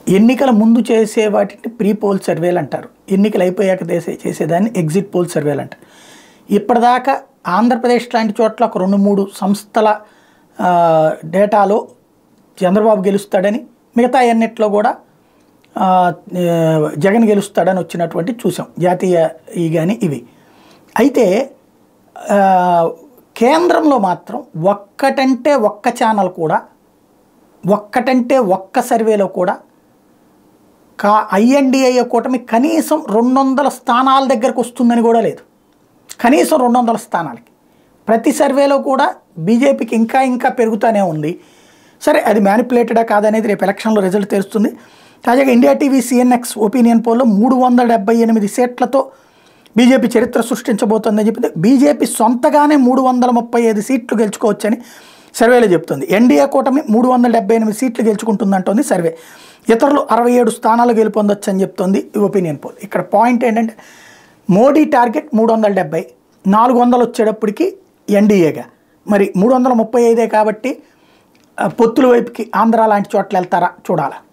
ఎన్నికల ముందు చేసే వాటిని ప్రీ పోల్ సర్వేలు అంటారు ఎన్నికలు అయిపోయాక చేసే చేసేదాన్ని ఎగ్జిట్ పోల్ సర్వేలు అంటారు ఇప్పటిదాకా ఆంధ్రప్రదేశ్ లాంటి చోట్ల ఒక రెండు మూడు సంస్థల ఆ, డేటాలో చంద్రబాబు గెలుస్తాడని మిగతా అన్నిట్లో కూడా ఆ, ఏ, జగన్ గెలుస్తాడని వచ్చినటువంటి చూసాం జాతీయ ఈ కానీ ఇవి అయితే ఆ, కేంద్రంలో మాత్రం ఒక్కటంటే ఒక్క ఛానల్ కూడా ఒక్కటంటే ఒక్క సర్వేలో కూడా కా ఐఎన్డిఐ కూటమి కనీసం రెండు వందల స్థానాల దగ్గరకు వస్తుందని కూడా లేదు కనీసం రెండు వందల స్థానాలకి ప్రతి సర్వేలో కూడా బీజేపీకి ఇంకా ఇంకా పెరుగుతూనే ఉంది సరే అది మ్యానిపులేటెడా కాదనేది రేపు ఎలక్షన్లో రిజల్ట్ తెలుస్తుంది తాజాగా ఇండియా టీవీ సిఎన్ఎక్స్ ఒపీనియన్ పోల్లో మూడు వందల డెబ్బై ఎనిమిది సీట్లతో బీజేపీ చరిత్ర సృష్టించబోతోందని చెప్పింది బీజేపీ సొంతగానే మూడు వందల ముప్పై ఐదు సీట్లు గెలుచుకోవచ్చని సర్వేలో చెప్తుంది ఎన్డీఏ కూటమి మూడు వందల డెబ్బై ఎనిమిది సీట్లు గెలుచుకుంటుందంటోంది సర్వే ఇతరులు అరవై ఏడు స్థానాలు గెలుపొందొచ్చు అని చెప్తోంది ఈ ఒపీనియన్ పోల్ ఇక్కడ పాయింట్ ఏంటంటే మోడీ టార్గెట్ మూడు వందల డెబ్బై నాలుగు వందలు వచ్చేటప్పటికి ఎన్డీఏగా మరి మూడు వందల ముప్పై ఐదే కాబట్టి ఆ, పొత్తుల వైపుకి ఆంధ్ర లాంటి చోట్ల వెళ్తారా చూడాలి